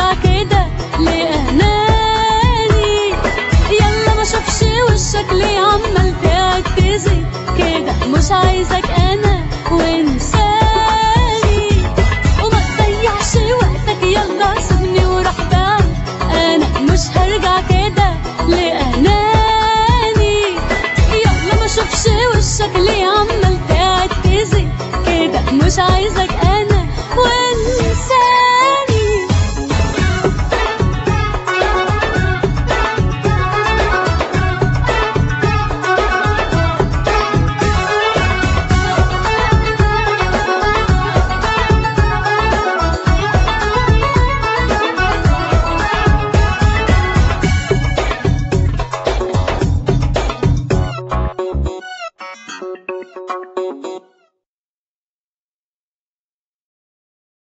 هرجع كده لأناني يلا ما اشوفش وشك ليه عمال تعتذر كده مش عايزك انا وانساني وما تضيعش وقتك يلا سيبني وروح بعيد انا مش هرجع كده لأناني يلا ما اشوفش وشك ليه عمال تعتذر كده مش عايزك